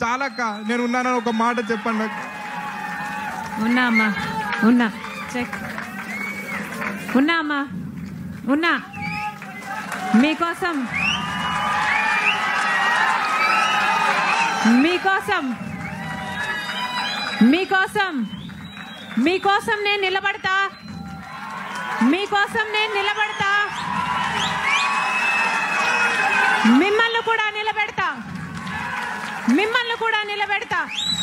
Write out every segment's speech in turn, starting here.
చాలక్క నేను ఉన్నానని ఒక మాట చెప్పండి అక్క ఉన్నా అమ్మా ఉన్నా చెక్ ఉన్నా అమ్మా ఉన్నా మీకోసం మీకోసం మీకోసం మీకోసం నేను నిలబడతా మీకోసం నేను నిలబడతా మిమ్మల్ని కూడా నిలబెడతా మిమ్మల్ని కూడా నిలబెడతా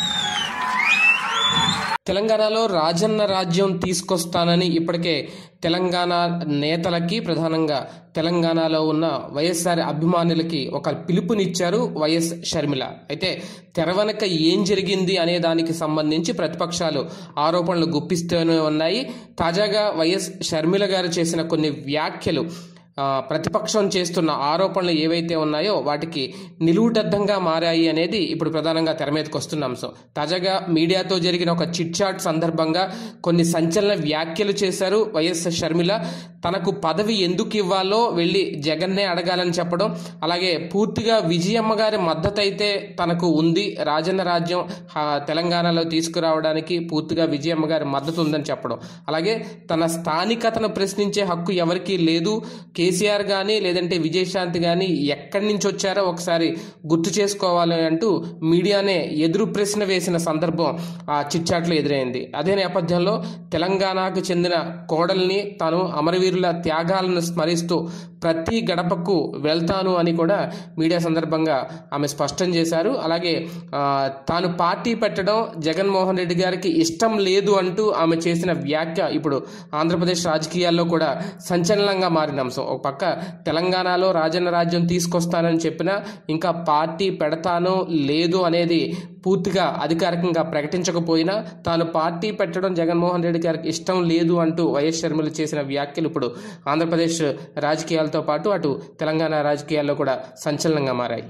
తెలంగాణలో రాజన్న రాజ్యం తీసుకొస్తానని ఇప్పటికే తెలంగాణ నేతలకి ప్రధానంగా తెలంగాణలో ఉన్న వైఎస్ఆర్ అభిమానులకి ఒక పిలుపునిచ్చారు వైఎస్ షర్మిల అయితే తెర వెనక ఏం జరిగింది అనే దానికి సంబంధించి ప్రతిపక్షాలు ఆరోపణలు గుప్పిస్తూనే ఉన్నాయి తాజాగా వైఎస్ షర్మిల గారు చేసిన కొన్ని వ్యాఖ్యలు ఆ, ప్రతిపక్షం చేస్తున్న ఆరోపణలు ఏవైతే ఉన్నాయో వాటికి నిలువుటద్దంగా మారాయి అనేది ఇప్పుడు ప్రధానంగా తెర మీదకి వస్తున్న అంశం తాజాగా మీడియాతో జరిగిన ఒక చిట్ చాట్ సందర్భంగా కొన్ని సంచలన వ్యాఖ్యలు చేశారు వైఎస్ షర్మిల తనకు పదవి ఎందుకు ఇవ్వాలో వెళ్ళి జగన్నే అడగాలని చెప్పడం అలాగే పూర్తిగా విజయమ్మ గారి మద్దతు అయితే తనకు ఉంది రాజన్న రాజ్యం ఆ, తెలంగాణలో తీసుకురావడానికి పూర్తిగా విజయమ్మ గారి మద్దతు ఉందని చెప్పడం అలాగే తన స్థానికతను ప్రశ్నించే హక్కు ఎవరికీ లేదు కేసీఆర్ కానీ లేదంటే విజయశాంతి కానీ ఎక్కడి నుంచి వచ్చారో ఒకసారి గుర్తు చేసుకోవాలి అంటూ మీడియానే ఎదురు ప్రశ్న వేసిన సందర్భం ఆ చిట్చాట్లో ఎదురైంది అదే నేపథ్యంలో తెలంగాణకు చెందిన కోడల్ని తాను అమరవీరుల త్యాగాలను స్మరిస్తూ ప్రతి గడపకు వెళ్తాను అని కూడా మీడియా సందర్భంగా ఆమె స్పష్టం చేశారు అలాగే ఆ, తాను పార్టీ పెట్టడం జగన్మోహన్ రెడ్డి గారికి ఇష్టం లేదు అంటూ ఆమె చేసిన వ్యాఖ్య ఇప్పుడు ఆంధ్రప్రదేశ్ రాజకీయాల్లో కూడా సంచలనంగా మారిన అంశం ఒక పక్క తెలంగాణలో రాజన్న రాజ్యం తీసుకొస్తానని చెప్పినా ఇంకా పార్టీ పెడతానో లేదు అనేది పూర్తిగా అధికారికంగా ప్రకటించకపోయినా తాను పార్టీ పెట్టడం జగన్మోహన్ రెడ్డి గారికి ఇష్టం లేదు అంటూ వైఎస్ షర్మిల చేసిన వ్యాఖ్యలు ఇప్పుడు ఆంధ్రప్రదేశ్ రాజకీయాలతో పాటు అటు తెలంగాణ రాజకీయాల్లో కూడా సంచలనంగా మారాయి